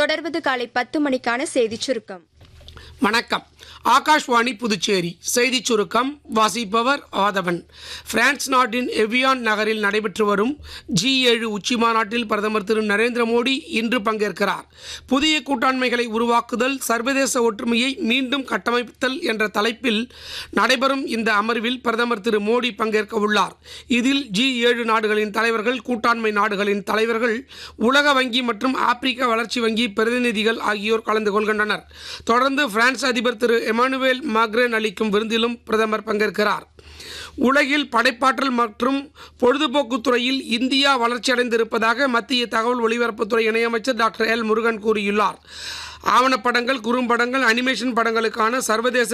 தொடர்வது காலை பத்து மணிக்கான செய்திச் சுருக்கம் வணக்கம் ஆகாஷ்வாணி புதுச்சேரி செய்திச் சுருக்கம் வாசிப்பவர் ஆதவன் பிரான்ஸ் நாட்டின் எவியான் நகரில் நடைபெற்று வரும் ஜி ஏழு உச்சி மாநாட்டில் பிரதமர் திரு நரேந்திர மோடி இன்று பங்கேற்கிறார் புதிய கூட்டாண்மைகளை உருவாக்குதல் சர்வதேச ஒற்றுமையை மீண்டும் கட்டமைத்தல் என்ற தலைப்பில் நடைபெறும் இந்த அமர்வில் பிரதமர் திரு மோடி பங்கேற்க உள்ளார் இதில் ஜி ஏழு நாடுகளின் தலைவர்கள் கூட்டாண்மை நாடுகளின் தலைவர்கள் உலக வங்கி மற்றும் ஆப்பிரிக்க வளர்ச்சி வங்கி பிரதிநிதிகள் ஆகியோர் கலந்து கொள்கின்றனர் தொடர்ந்து பிரான்ஸ் அதிபர் திரு எமானுவேல் மாக்ரேன் அளிக்கும் விருந்திலும் பிரதமர் பங்கேற்கிறார் உலகில் படைப்பாற்றல் மற்றும் பொழுதுபோக்கு துறையில் இந்தியா வளர்ச்சியடைந்திருப்பதாக மத்திய தகவல் ஒலிபரப்புத்துறை இணையமைச்சர் டாக்டர் எல் முருகன் கூறியுள்ளார் ஆவணப்படங்கள் குறும்படங்கள் அனிமேஷன் படங்களுக்கான சர்வதேச